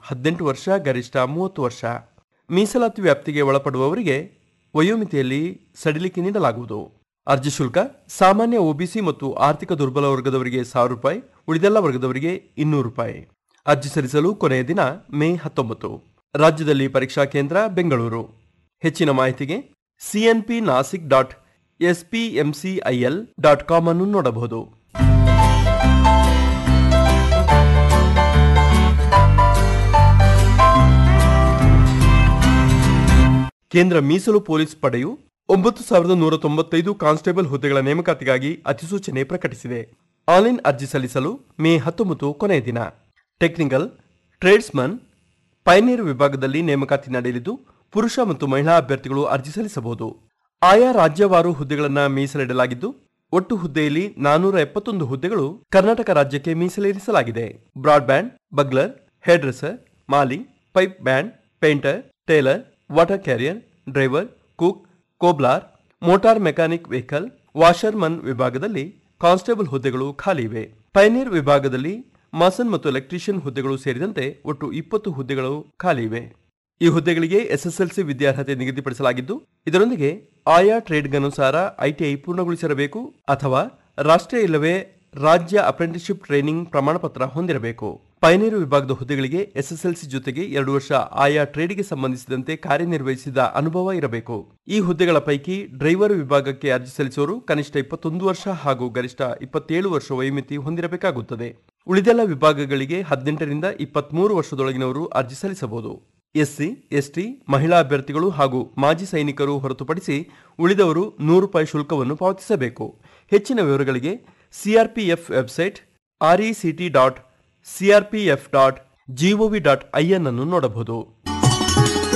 ಹದಿನೆಂಟು ವರ್ಷ ಗರಿಷ್ಠ ಮೂವತ್ತು ವರ್ಷ ಮೀಸಲಾತಿ ವ್ಯಾಪ್ತಿಗೆ ಒಳಪಡುವವರಿಗೆ ವಯೋಮಿತಿಯಲ್ಲಿ ಸಡಿಲಿಕೆ ನೀಡಲಾಗುವುದು ಅರ್ಜಿ ಶುಲ್ಕ ಸಾಮಾನ್ಯ ಒಬಿಸಿ ಮತ್ತು ಆರ್ಥಿಕ ದುರ್ಬಲ ವರ್ಗದವರಿಗೆ ಸಾವಿರ ರೂಪಾಯಿ ಉಳಿದೆಲ್ಲ ವರ್ಗದವರಿಗೆ ಇನ್ನೂರು ರೂಪಾಯಿ ಅರ್ಜಿ ಸಲ್ಲಿಸಲು ಕೊನೆಯ ದಿನ ಮೇ ಹತ್ತೊಂಬತ್ತು ರಾಜ್ಯದಲ್ಲಿ ಪರೀಕ್ಷಾ ಕೇಂದ್ರ ಬೆಂಗಳೂರು ಹೆಚ್ಚಿನ ಮಾಹಿತಿಗೆ CNP Nashik dot SPMCIL dot com ಅನ್ನು ನೋಡಬಹುದು ಕೇಂದ್ರ ಮೀಸಲು ಪೊಲೀಸ್ ಪಡೆಯು ಒಂಬತ್ತು ಸಾವಿರದ ನೂರ ತೊಂಬತ್ತೈದು ಕಾನ್ಸ್ಟೇಬಲ್ ಹುದ್ದೆಗಳ ನೇಮಕಾತಿಗಾಗಿ ಅಧಿಸೂಚನೆ ಪ್ರಕಟಿಸಿದೆ ಆನ್ಲೈನ್ ಅರ್ಜಿ ಸಲ್ಲಿಸಲು ಮೇ ಹತ್ತೊಂಬತ್ತು ಕೊನೆಯ ದಿನ ಟೆಕ್ನಿಕಲ್ ಟ್ರೇಡ್ಸ್ಮನ್ ಪೈನೇರ್ ವಿಭಾಗದಲ್ಲಿ ನೇಮಕಾತಿ ನಡೆಯಲಿದ್ದು ಪುರುಷ ಮತ್ತು ಮಹಿಳಾ ಅಭ್ಯರ್ಥಿಗಳು ಅರ್ಜಿ ಸಲ್ಲಿಸಬಹುದು ಆಯಾ ರಾಜ್ಯವಾರು ಹುದ್ದೆಗಳನ್ನು ಮೀಸಲಿಡಲಾಗಿದ್ದು ಒಟ್ಟು ಹುದ್ದೆಯಲ್ಲಿ ನಾನೂರ ಎಪ್ಪತ್ತೊಂದು ಹುದ್ದೆಗಳು ಕರ್ನಾಟಕ ರಾಜ್ಯಕ್ಕೆ ಮೀಸಲಿರಿಸಲಾಗಿದೆ ಬ್ರಾಡ್ಬ್ಯಾಂಡ್ ಬಗ್ಲರ್ ಹೇರ್ ಡ್ರೆಸ್ಸರ್ ಮಾಲಿ pipe band painter tailor water carrier driver cook cobbler motor mechanic vehicle washerman ವಿಭಾಗದಲ್ಲಿ ಕಾನ್ಸ್ಟೇಬಲ್ ಹುದ್ದೆಗಳು ಖಾಲಿ ಇವೆ ಪೈನೀರ್ ವಿಭಾಗದಲ್ಲಿ ಮಾಸನ್ ಮತ್ತು ಎಲೆಕ್ಟ್ರಿಷಿಯನ್ ಹುದ್ದೆಗಳು ಸೇರಿದಂತೆ ಒಟ್ಟು ಇಪ್ಪತ್ತು ಹುದ್ದೆಗಳು ಖಾಲಿ ಇವೆ ಈ ಹುದ್ದೆಗಳಿಗೆ ಎಸ್ಎಸ್ಎಲ್ಸಿ ವಿದ್ಯಾರ್ಹತೆ ನಿಗದಿಪಡಿಸಲಾಗಿದ್ದು ಇದರೊಂದಿಗೆ ಆಯಾ ಟ್ರೇಡ್ಗನುಸಾರ ಐಟಿಐ ಪೂರ್ಣಗೊಳಿಸಿರಬೇಕು ಅಥವಾ ರಾಷ್ಟ್ರೀಯ ಇಲ್ಲವೇ ರಾಜ್ಯ ಅಪ್ರೆಂಟಿಸ್ಶಿಪ್ ಟ್ರೈನಿಂಗ್ ಪ್ರಮಾಣಪತ್ರ ಹೊಂದಿರಬೇಕು ಪೈನೇರು ವಿಭಾಗದ ಹುದ್ದೆಗಳಿಗೆ ಎಸ್ಎಸ್ಎಲ್ಸಿ ಜೊತೆಗೆ ಎರಡು ವರ್ಷ ಆಯಾ ಟ್ರೇಡ್ಗೆ ಸಂಬಂಧಿಸಿದಂತೆ ಕಾರ್ಯನಿರ್ವಹಿಸಿದ ಅನುಭವ ಇರಬೇಕು ಈ ಹುದ್ದೆಗಳ ಪೈಕಿ ಡ್ರೈವರ್ ವಿಭಾಗಕ್ಕೆ ಅರ್ಜಿ ಸಲ್ಲಿಸುವವರು ಕನಿಷ್ಠ ಇಪ್ಪತ್ತೊಂದು ವರ್ಷ ಹಾಗೂ ಗರಿಷ್ಠ ಇಪ್ಪತ್ತೇಳು ವರ್ಷ ವಯೋಮಿತಿ ಹೊಂದಿರಬೇಕಾಗುತ್ತದೆ ಉಳಿದೆಲ್ಲ ವಿಭಾಗಗಳಿಗೆ ಹದಿನೆಂಟರಿಂದ ಇಪ್ಪತ್ಮೂರು ವರ್ಷದೊಳಗಿನವರು ಅರ್ಜಿ ಸಲ್ಲಿಸಬಹುದು ಎಸ್ಸಿ ಎಸ್ಟಿ ಮಹಿಳಾ ಅಭ್ಯರ್ಥಿಗಳು ಹಾಗೂ ಮಾಜಿ ಸೈನಿಕರು ಹೊರತುಪಡಿಸಿ ಉಳಿದವರು ನೂರು ರೂಪಾಯಿ ಶುಲ್ಕವನ್ನು ಪಾವತಿಸಬೇಕು ಹೆಚ್ಚಿನ ವಿವರಗಳಿಗೆ CRPF website RECT dot CRPF dot GOV dot IN ಅನ್ನು ನೋಡಬಹುದು